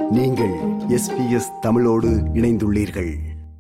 நீங்கள் எஸ்பிஎஸ் தமிழோடு இணைந்துள்ளீர்கள்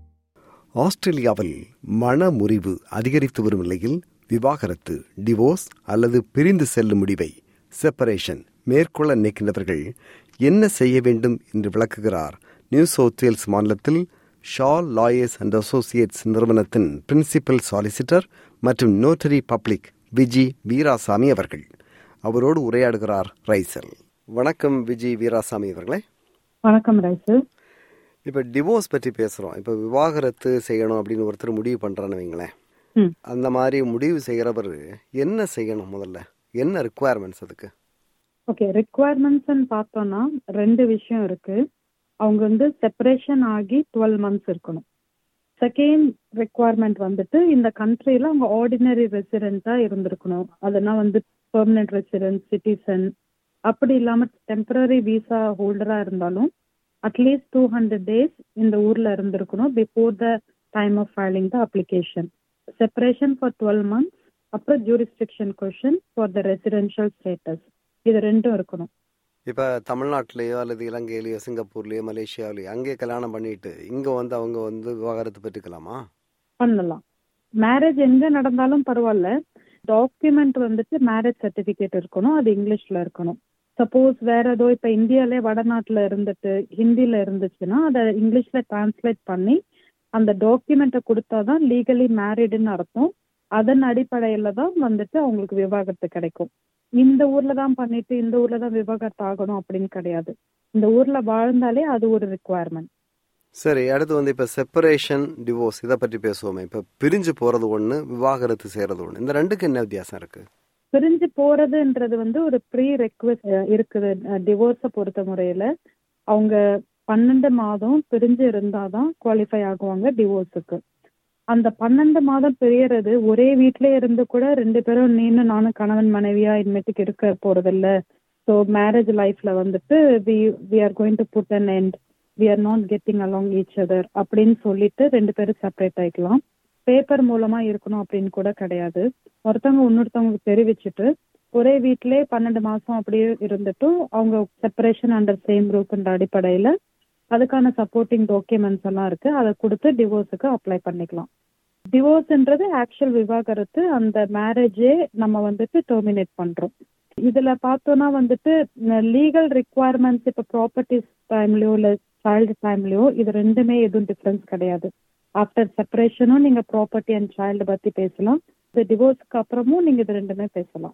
ஆஸ்திரேலியாவில் மன முறிவு அதிகரித்து வரும் நிலையில் விவாகரத்து டிவோர்ஸ் அல்லது பிரிந்து செல்லும் முடிவை செப்பரேஷன் மேற்கொள்ள நினைக்கின்றவர்கள் என்ன செய்ய வேண்டும் என்று விளக்குகிறார் நியூ சவுத் வேல்ஸ் மாநிலத்தில் ஷால் லாயர்ஸ் அண்ட் அசோசியேட்ஸ் நிறுவனத்தின் பிரின்சிபல் சாலிசிட்டர் மற்றும் நோட்டரி பப்ளிக் விஜி வீராசாமி அவர்கள் அவரோடு உரையாடுகிறார் ரைசல் வணக்கம் விஜி வீராசாமி அவர்களே வணக்கம் ரைசு இப்போ டிவோர்ஸ் பற்றி பேசுகிறோம் இப்போ விவாகரத்து செய்யணும் அப்படின்னு ஒருத்தர் முடிவு பண்ணுறான்னு வைங்களேன் ம். அந்த மாதிரி முடிவு செய்கிறவர் என்ன செய்யணும் முதல்ல என்ன ரிக்குவயர்மெண்ட்ஸ் அதுக்கு ஓகே ரெக்குவயர்மெண்ட்ஸ்னு பார்த்தோம்னா ரெண்டு விஷயம் இருக்கு அவங்க வந்து செப்பரேஷன் ஆகி டுவெல் மந்த்ஸ் இருக்கணும் செகண்ட் ரெக்குவயர்மெண்ட் வந்துட்டு இந்த கண்ட்ரில அவங்க ஆர்டினரி ரெசிடென்ட்டா இருந்திருக்கணும் அதனா வந்து பெர்மனன்ட் ரெசிடென்ட் சிட்டிசன் அப்படி இல்லாம டெம்பரரி விசா ஹோல்டரா இருந்தாலும் அட்லீஸ்ட் டூ ஹண்ட்ரட் டேஸ் இந்த ஊர்ல இருந்திருக்கணும் before the time of filing the application separation for twelve months அப்புறம் jurisdiction question for the residential status இது ரெண்டும் இருக்கணும் இப்போ தமிழ்நாட்டிலேயோ அல்லது இலங்கையிலேயோ சிங்கப்பூர்லேயோ மலேசியாவிலேயோ அங்கே கல்யாணம் பண்ணிட்டு இங்கே வந்து அவங்க வந்து விவாகரத்து பெற்றுக்கலாமா பண்ணலாம் மேரேஜ் எங்க நடந்தாலும் பரவாயில்ல டாக்குமெண்ட் வந்துட்டு மேரேஜ் சர்டிபிகேட் இருக்கணும் அது இங்கிலீஷ்ல இருக்கணும் சப்போஸ் வேற ஏதோ இப்ப இந்தியாலே வடநாட்டுல இருந்துட்டு ஹிந்தில இருந்துச்சுன்னா அதை இங்கிலீஷ்ல டிரான்ஸ்லேட் பண்ணி அந்த டாக்குமெண்ட்டை கொடுத்தாதான் லீகலி மேரிடுன்னு அர்த்தம் அதன் அடிப்படையில தான் வந்துட்டு அவங்களுக்கு விவாகரத்து கிடைக்கும் இந்த ஊர்ல தான் பண்ணிட்டு இந்த ஊர்ல தான் விவாகரத்து ஆகணும் அப்படின்னு கிடையாது இந்த ஊர்ல வாழ்ந்தாலே அது ஒரு ரெக்குவயர்மெண்ட் சரி அடுத்து வந்து இப்போ செப்பரேஷன் டிவோர்ஸ் இதை பற்றி பேசுவோமே இப்போ பிரிஞ்சு போகிறது ஒன்று விவாகரத்து செய்கிறது ஒன்று இந்த ரெண்டுக்கு என்ன வித்தியாசம் இருக்குது பிரிஞ்சு போறதுன்றது வந்து ஒரு ப்ரீ ரெக்வஸ்ட் இருக்குது டிவோர்ஸை பொறுத்த முறையில அவங்க பன்னெண்டு மாதம் பிரிஞ்சு இருந்தாதான் குவாலிஃபை ஆகுவாங்க டிவோர்ஸுக்கு அந்த பன்னெண்டு மாதம் பிரியறது ஒரே வீட்ல இருந்து கூட ரெண்டு பேரும் நீனு நானும் கணவன் மனைவியா இனிமேட்டுக்கு இருக்க போறதில்ல ஸோ மேரேஜ் லைஃப்ல வந்துட்டு we we are going to put an end we are not getting along each other அப்படின்னு சொல்லிட்டு ரெண்டு பேரும் செப்பரேட் ஆயிக்கலாம் பேப்பர் மூலமா இருக்கணும் அப்படின்னு கூட கிடையாது ஒருத்தவங்க இன்னொருத்தவங்களுக்கு தெரிவிச்சுட்டு ஒரே வீட்டிலே பன்னெண்டு மாசம் அப்படியே இருந்துட்டும் அவங்க செப்பரேஷன் அண்டர் சேம் ரூப்ன்ற அடிப்படையில அதுக்கான சப்போர்ட்டிங் டாக்குமெண்ட்ஸ் எல்லாம் இருக்கு அதை கொடுத்து டிவோர்ஸுக்கு அப்ளை பண்ணிக்கலாம் டிவோர்ஸ்ன்றது ஆக்சுவல் விவாகரத்து அந்த மேரேஜே நம்ம வந்துட்டு டெர்மினேட் பண்றோம் இதுல பார்த்தோம்னா வந்துட்டு லீகல் ரிக்குவயர்மெண்ட்ஸ் இப்ப ப்ராப்பர்ட்டிஸ் டைம்லயோ இல்ல சைல்டு டைம்லயோ இது ரெண்டுமே எதுவும் டிஃபரன்ஸ் கிடையாது ஆஃப்டர் செப்பரேஷனும் நீங்க ப்ராப்பர்ட்டி அண்ட் சைல்டு பத்தி பேசலாம் இந்த டிவோர்ஸ்க்கு அப்புறமும் நீங்க இது ரெண்டுமே பேசலாம்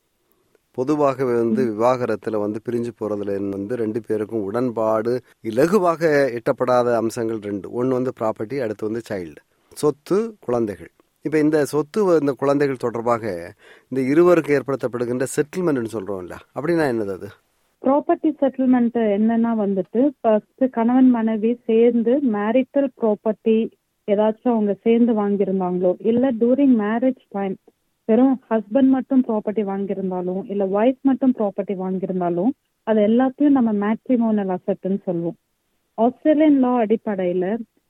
பொதுவாகவே வந்து விவாகரத்துல வந்து பிரிஞ்சு போறதுல வந்து ரெண்டு பேருக்கும் உடன்பாடு இலகுவாக எட்டப்படாத அம்சங்கள் ரெண்டு ஒன்று வந்து ப்ராப்பர்ட்டி அடுத்து வந்து சைல்டு சொத்து குழந்தைகள் இப்போ இந்த சொத்து இந்த குழந்தைகள் தொடர்பாக இந்த இருவருக்கு ஏற்படுத்தப்படுகின்ற செட்டில்மெண்ட்னு சொல்றோம்ல அப்படின்னா என்னது அது ப்ராப்பர்ட்டி செட்டில்மெண்ட் என்னன்னா வந்துட்டு ஃபர்ஸ்ட் கணவன் மனைவி சேர்ந்து மேரிட்டல் ப்ராப்பர்ட்டி ஏதாச்சும் அவங்க சேர்ந்து வாங்கியிருந்தாங்களோ இல்ல டூரிங் மேரேஜ் டைம் வெறும் ஹஸ்பண்ட் மட்டும் ப்ராப்பர்ட்டி வாங்கியிருந்தாலும் இல்ல ஒய்ஃப் மட்டும் ப்ராப்பர்ட்டி வாங்கியிருந்தாலும் அது எல்லாத்தையும் நம்ம மேட்ரிமோனல் அசெட்னு சொல்லுவோம் ஆஸ்திரேலியன் லா அடிப்படையில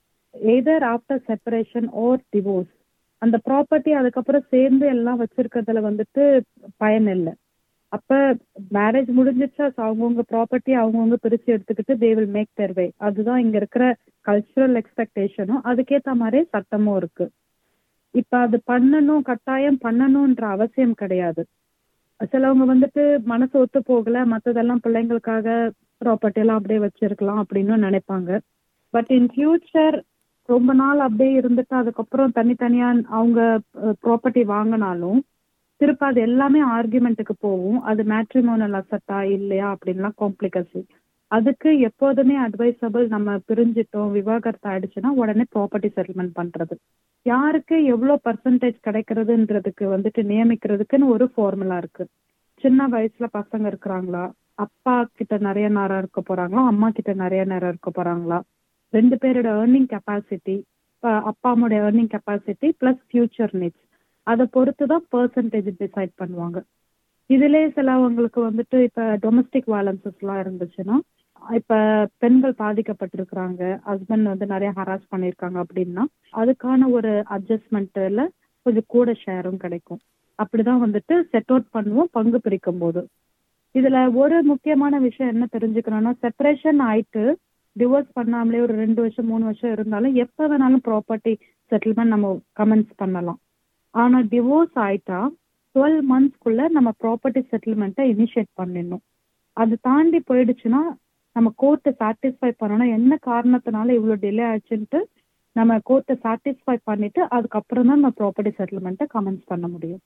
either after separation or divorce அந்த ப்ராப்பர்ட்டி அதுக்கப்புறம் சேர்ந்து எல்லாம் வச்சிருக்கிறதுல வந்துட்டு பயன் இல்லை அப்ப மேரேஜ் முடிஞ்சிச்சா அவங்கவுங்க ப்ராப்பர்ட்டி அவங்கவுங்க பிரிச்சு எடுத்துக்கிட்டு தே வில் மேக் தேர் வே அதுதான் இங்க இருக்கிற கல்ச்சுரல் எக்ஸ்பெக்டேஷனும் அதுக்கேத்த மாதிரி சட்டமும் இருக்கு இப்ப அது பண்ணணும் கட்டாயம் பண்ணணும்ன்ற அவசியம் கிடையாது சிலவங்க வந்துட்டு மனசு ஒத்து போகல மத்ததெல்லாம் பிள்ளைங்களுக்காக ப்ராப்பர்ட்டி எல்லாம் அப்படியே வச்சிருக்கலாம் அப்படின்னு நினைப்பாங்க பட் இன் ஃபியூச்சர் ரொம்ப நாள் அப்படியே இருந்துட்டு அதுக்கப்புறம் தனித்தனியா அவங்க ப்ராப்பர்ட்டி வாங்கினாலும் திருப்ப அது எல்லாமே ஆர்குமெண்ட்டுக்கு போகும் அது மேட்ரிமோனல் அசட்டா இல்லையா அப்படின்லாம் காம்ப்ளிகேஷன் அதுக்கு எப்போதுமே அட்வைசபிள் நம்ம பிரிஞ்சிட்டோம் விவாகரத்து ஆயிடுச்சுன்னா உடனே ப்ராப்பர்ட்டி செட்டில்மெண்ட் பண்றது யாருக்கு எவ்வளவு பர்சன்டேஜ் கிடைக்கிறதுன்றதுக்கு வந்துட்டு நியமிக்கிறதுக்குன்னு ஒரு ஃபார்முலா இருக்கு சின்ன வயசுல பசங்க இருக்கிறாங்களா அப்பா கிட்ட நிறைய நேரம் இருக்க போறாங்களா அம்மா கிட்ட நிறைய நேரம் இருக்க போறாங்களா ரெண்டு பேரோட ஏர்னிங் கெப்பாசிட்டி அப்பா அம்மாவோட earning capacity plus future needs அதை பொறுத்து தான் பர்சன்டேஜ் டிசைட் பண்ணுவாங்க இதுலயே சிலவங்களுக்கு வந்துட்டு இப்ப டொமஸ்டிக் வயலன்சஸ் எல்லாம் இருந்துச்சுன்னா இப்ப பெண்கள் பாதிக்கப்பட்டிருக்கிறாங்க ஹஸ்பண்ட் வந்து நிறைய ஹராஸ் பண்ணிருக்காங்க அப்படின்னா அதுக்கான ஒரு அட்ஜஸ்ட்மெண்ட்ல கொஞ்சம் கூட ஷேரும் கிடைக்கும் அப்படிதான் வந்துட்டு செட் அவுட் பண்ணுவோம் பங்கு பிரிக்கும் போது இதுல ஒரு முக்கியமான விஷயம் என்ன தெரிஞ்சுக்கணும்னா செப்பரேஷன் ஆயிட்டு டிவோர்ஸ் பண்ணாமலே ஒரு ரெண்டு வருஷம் மூணு வருஷம் இருந்தாலும் எப்ப வேணாலும் ப்ராப்பர்ட்டி செட்டில்மெண்ட் நம்ம கமெண்ட்ஸ் பண்ணலாம் ஆனா டிவோர்ஸ் ஆயிட்டா டுவெல் மந்த்ஸ்க்குள்ள நம்ம ப்ராப்பர்ட்டி செட்டில்மெண்ட்டை இனிஷியேட் பண்ணிடணும் அது தாண்டி போயிடுச்சுன்னா நம்ம கோர்ட்டை சாட்டிஸ்ஃபை பண்ணணும் என்ன காரணத்தினால இவ்வளவு டிலே ஆச்சுன்ட்டு நம்ம கோர்ட்டை சாட்டிஸ்ஃபை பண்ணிட்டு அதுக்கப்புறம் தான் நம்ம ப்ராப்பர்ட்டி செட்டில்மெண்ட்டை கமெண்ட்ஸ் பண்ண முடியும்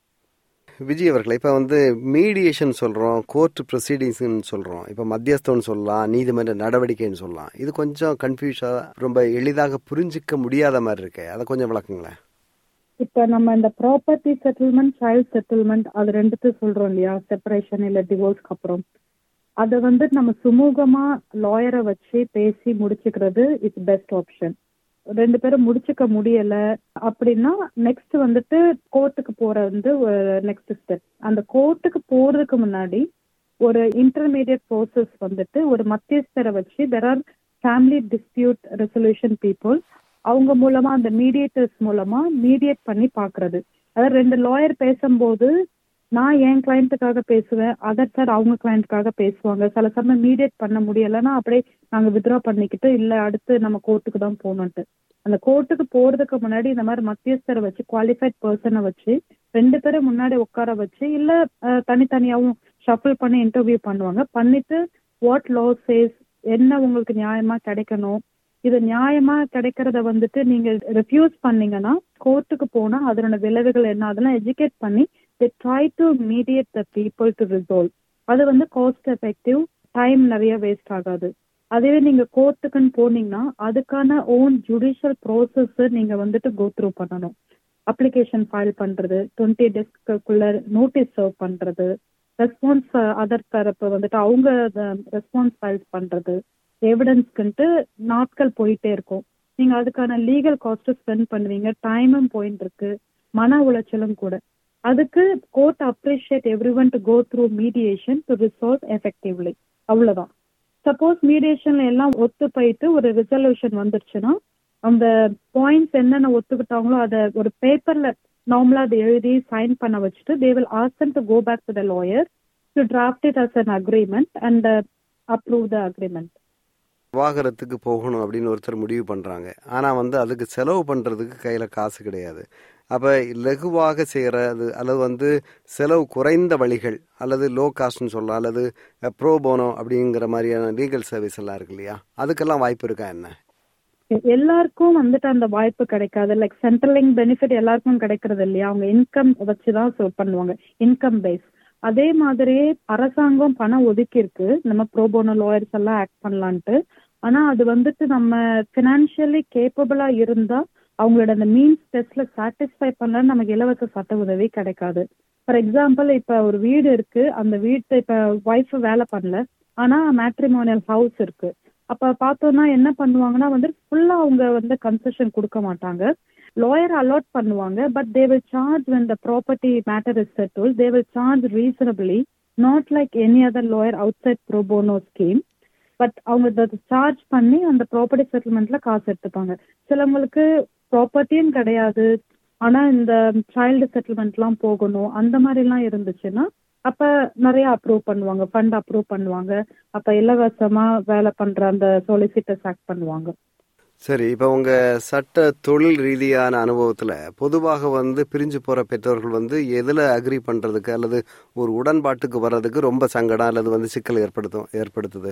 விஜய் அவர்களே இப்போ வந்து மீடியேஷன் சொல்கிறோம் கோர்ட் ப்ரொசீடிங்ஸ்னு சொல்கிறோம் இப்போ மத்தியஸ்தம்னு சொல்லலாம் நீதிமன்ற நடவடிக்கைன்னு சொல்லலாம் இது கொஞ்சம் கன்ஃபியூஷாக ரொம்ப எளிதாக புரிஞ்சிக்க முடியாத மாதிரி இருக்கு அதை கொஞ்சம் விளக்குங்களேன் இப்ப நம்ம இந்த ப்ராப்பர்ட்டி செட்டில்மெண்ட் சைல்ட் செட்டில்மெண்ட் அது ரெண்டுத்தையும் சொல்றோம் இல்லையா செப்பரேஷன் இல்ல டிவோர்ஸ்க்கு அப்புறம் அதை வந்து நம்ம சுமூகமா லாயரை வச்சு பேசி முடிச்சுக்கிறது இட்ஸ் பெஸ்ட் ஆப்ஷன் ரெண்டு பேரும் முடிச்சுக்க முடியல அப்படின்னா நெக்ஸ்ட் வந்துட்டு கோர்ட்டுக்கு போற வந்து நெக்ஸ்ட் ஸ்டெப் அந்த கோர்ட்டுக்கு போறதுக்கு முன்னாடி ஒரு இன்டர்மீடியட் ப்ரோசஸ் வந்துட்டு ஒரு மத்தியஸ்தரை வச்சு there are family dispute resolution people அவங்க மூலமா அந்த மீடியேட்டர்ஸ் மூலமா மீடியேட் பண்ணி பாக்குறது அதாவது ரெண்டு லாயர் பேசும்போது நான் என் கிளைண்ட்டுக்காக பேசுவேன் அதர் சார் அவங்க கிளைண்ட்டுக்காக பேசுவாங்க சில சமயம் மீடியேட் பண்ண முடியலைன்னா அப்படியே நாங்க வித்ரா பண்ணிக்கிட்டு இல்ல அடுத்து நம்ம கோர்ட்டுக்கு தான் போகணும்ட்டு அந்த கோர்ட்டுக்கு போறதுக்கு முன்னாடி இந்த மாதிரி மத்தியஸ்தரை வச்சு குவாலிஃபைட் பர்சனை வச்சு ரெண்டு பேரும் முன்னாடி உட்கார வச்சு இல்ல தனித்தனியாவும் ஷஃபிள் பண்ணி இன்டர்வியூ பண்ணுவாங்க பண்ணிட்டு வாட் லா சேஸ் என்ன உங்களுக்கு நியாயமா கிடைக்கணும் இது நியாயமா கிடைக்கிறத வந்துட்டு நீங்க ரெஃப்யூஸ் பண்ணீங்கன்னா கோர்ட்டுக்கு போனா அதனோட விளைவுகள் என்ன அதெல்லாம் எஜுகேட் பண்ணி they try to mediate the people to resolve அது வந்து காஸ்ட் எஃபெக்டிவ் டைம் நிறைய வேஸ்ட் ஆகாது அதுவே நீங்க கோர்ட்டுக்குன்னு போனீங்கன்னா அதுக்கான ஓன் ஜுடிஷியல் ப்ரோசஸ் நீங்க வந்துட்டு கோ த்ரூ பண்ணணும் அப்ளிகேஷன் ஃபைல் பண்றது டுவெண்ட்டி டேஸ்க்குள்ள நோட்டீஸ் சர்வ் பண்றது ரெஸ்பான்ஸ் அதர் தரப்பு வந்துட்டு அவங்க ரெஸ்பான்ஸ் ஃபைல் பண்றது எவிடன்ஸ்க்குன்ட்டு நாட்கள் போயிட்டே இருக்கும் நீங்க அதுக்கான லீகல் காஸ்ட் ஸ்பெண்ட் பண்ணுவீங்க டைமும் போயிட்டு இருக்கு மன உளைச்சலும் கூட அதுக்கு court appreciate every one to go through mediation to resolve effectively அவ்வளவுதான் சப்போஸ் மீடியேஷன்ல எல்லாம் ஒத்து போயிட்டு ஒரு ரிசல்யூஷன் வந்துருச்சுன்னா அந்த பாயிண்ட்ஸ் என்னென்ன ஒத்துக்கிட்டாங்களோ அதை ஒரு பேப்பர்ல நார்மலா அதை எழுதி சைன் பண்ண வச்சுட்டு they will ask them to go back to the lawyer to draft it as an agreement and approve the agreement விவாகரத்துக்கு போகணும் அப்படின்னு ஒருத்தர் முடிவு பண்றாங்க ஆனா வந்து அதுக்கு செலவு பண்றதுக்கு கையில காசு கிடையாது அப்ப லகுவாக செய்யறது அல்லது வந்து செலவு குறைந்த வழிகள் அல்லது லோ காஸ்ட்னு சொல்லலாம் அல்லது ப்ரோபோனோ அப்படிங்கிற மாதிரியான லீகல் சர்வீஸ் எல்லாம் இருக்கு இல்லையா அதுக்கெல்லாம் வாய்ப்பு இருக்கா என்ன எல்லாருக்கும் வந்துட்டு அந்த வாய்ப்பு கிடைக்காது லைக் சென்ட்ரலிங் பெனிஃபிட் எல்லாருக்கும் கிடைக்கிறது இல்லையா அவங்க இன்கம் வச்சுதான் பண்ணுவாங்க இன்கம் பேஸ் அதே மாதிரியே அரசாங்கம் பணம் ஒதுக்கி இருக்கு நம்ம ப்ரோபோனோ லாயர்ஸ் எல்லாம் ஆக்ட் பண்ணலான்ட்டு ஆனா அது வந்துட்டு நம்ம பினான்சியலி கேப்பபிளா இருந்தா அவங்களோட அந்த மீன்ஸ் டெஸ்ட்ல சாட்டிஸ்ஃபை பண்ண நமக்கு இலவச சட்ட உதவி கிடைக்காது ஃபார் எக்ஸாம்பிள் இப்ப ஒரு வீடு இருக்கு அந்த வீட்டு இப்ப ஒய்ஃப் வேலை பண்ணல ஆனா மேட்ரிமோனியல் ஹவுஸ் இருக்கு அப்ப பார்த்தோம்னா என்ன பண்ணுவாங்கன்னா வந்து ஃபுல்லா அவங்க வந்து கன்செஷன் கொடுக்க மாட்டாங்க லாயர் அலாட் பண்ணுவாங்க but they will charge when the property matter is settle they will charge reasonably not like any other lawyer outside pro bono scheme but அவங்க சார்ஜ் பண்ணி அந்த ப்ராப்பர்ட்டி செட்டில்மெண்ட்ல காசு எடுத்துப்பாங்க சிலவங்களுக்கு ப்ராப்பர்ட்டியும் கிடையாது ஆனா இந்த சைல்டு செட்டில்மெண்ட்லாம் போகணும் அந்த மாதிரி எல்லாம் இருந்துச்சுன்னா அப்ப நிறைய அப்ரூவ் பண்ணுவாங்க ஃபண்ட் அப்ரூவ் பண்ணுவாங்க அப்ப இலவசமா வேலை பண்ற அந்த சொலிசிட்டர்ஸ் ஆக்ட் பண்ணுவாங்க சரி இப்போ உங்க சட்ட தொழில் ரீதியான அனுபவத்துல பொதுவாக வந்து பிரிஞ்சு போற பெற்றோர்கள் வந்து எதுல அக்ரி பண்றதுக்கு அல்லது ஒரு உடன்பாட்டுக்கு வர்றதுக்கு ரொம்ப சங்கடம் அல்லது வந்து சிக்கல் ஏற்படுத்தும் ஏற்படுத்துது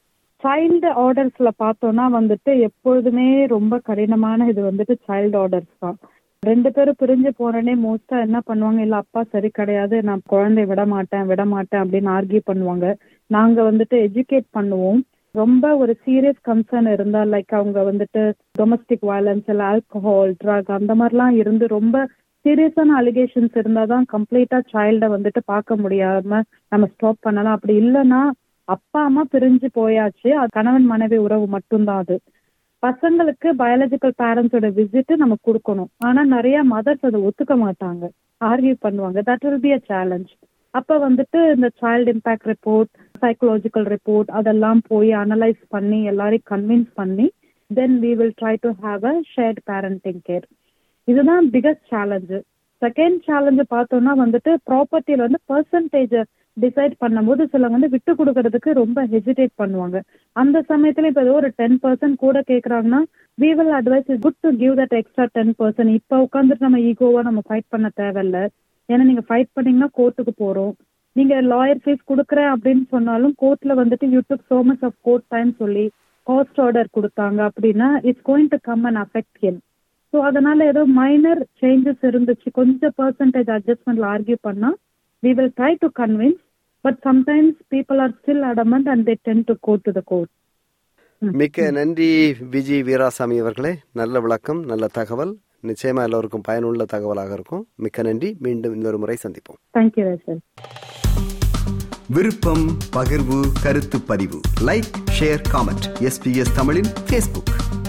சைல்டு ஆர்டர்ஸ்ல பார்த்தோம்னா வந்துட்டு எப்பொழுதுமே ரொம்ப கடினமான இது வந்துட்டு சைல்டு ஆர்டர்ஸ் தான் ரெண்டு பேரும் பிரிஞ்சு போனோடனே மோஸ்டா என்ன பண்ணுவாங்க இல்ல அப்பா சரி கிடையாது நான் குழந்தை விட மாட்டேன் விட மாட்டேன் அப்படின்னு ஆர்கியூ பண்ணுவாங்க நாங்க வந்துட்டு எஜுகேட் பண்ணுவோம் ரொம்ப ஒரு சீரியஸ் கன்சர்ன் இருந்தா லைக் அவங்க வந்துட்டு டொமஸ்டிக் வயலன்ஸ் இல்ல ஆல்கஹால் ட்ரக் அந்த மாதிரிலாம் இருந்து ரொம்ப சீரியஸான அலிகேஷன்ஸ் இருந்தா தான் கம்ப்ளீட்டா சைல்ட வந்துட்டு பார்க்க முடியாம நம்ம ஸ்டாப் பண்ணலாம் அப்படி இல்லைன்னா அப்பா அம்மா பிரிஞ்சு போயாச்சு அது கணவன் மனைவி உறவு மட்டும்தான் அது பசங்களுக்கு பயாலஜிக்கல் பேரண்ட்ஸோட விசிட் நம்ம கொடுக்கணும் ஆனா நிறைய மதர்ஸ் அதை ஒத்துக்க மாட்டாங்க ஆர்கியூ பண்ணுவாங்க that will be a challenge அப்ப வந்துட்டு இந்த child impact report psychological report அதெல்லாம் போய் அனலைஸ் பண்ணி எல்லாரையும் கன்வின்ஸ் பண்ணி then we will try to have a shared parenting care இதுதான் பிகஸ்ட் சேலஞ்சு செகண்ட் சேலஞ்சு பார்த்தோம்னா வந்துட்டு ப்ராப்பர்ட்டியில வந்து பர்சன்டேஜ் டிசைட் பண்ணும்போது சிலவங்க வந்து விட்டு கொடுக்கறதுக்கு ரொம்ப ஹெசிடேட் பண்ணுவாங்க அந்த சமயத்துல இப்ப ஏதோ ஒரு டென் பர்சன்ட் கூட கேக்குறாங்கன்னா we will advise is good to give that extra ten percent இப்ப உட்காந்துட்டு நம்ம ஈகோவா நம்ம ஃபைட் பண்ண தேவையில்ல ஏன்னா நீங்க ஃபைட் பண்ணீங்கன்னா கோர்ட்டுக்கு போறோம் நீங்க லாயர் ஃபீஸ் கொடுக்குறேன் அப்படின்னு சொன்னாலும் கோர்ட்ல வந்துட்டு you took so much of court time சொல்லி காஸ்ட் ஆர்டர் கொடுத்தாங்க அப்படின்னா it's going to come and affect him so அதனால ஏதோ மைனர் சேஞ்சஸ் இருந்துச்சு கொஞ்சம் பர்சன்டேஜ் அட்ஜஸ்ட்மெண்ட்ல ஆர்கியூ பண்ணா we will try to convince but sometimes people are still adamant and they tend to go to the court மிக்க நன்றி விஜய் வீராசாமி அவர்களே நல்ல விளக்கம் நல்ல தகவல் நிச்சயமா எல்லோருக்கும் பயனுள்ள தகவலாக இருக்கும் மிக்க நன்றி மீண்டும் இன்னொரு முறை சந்திப்போம் தேங்க்யூ ரேசல் விருப்பம் பகிர்வு கருத்து பதிவு லைக் ஷேர் காமெண்ட் எஸ்பிஎஸ் தமிழின் ஃபேஸ்புக்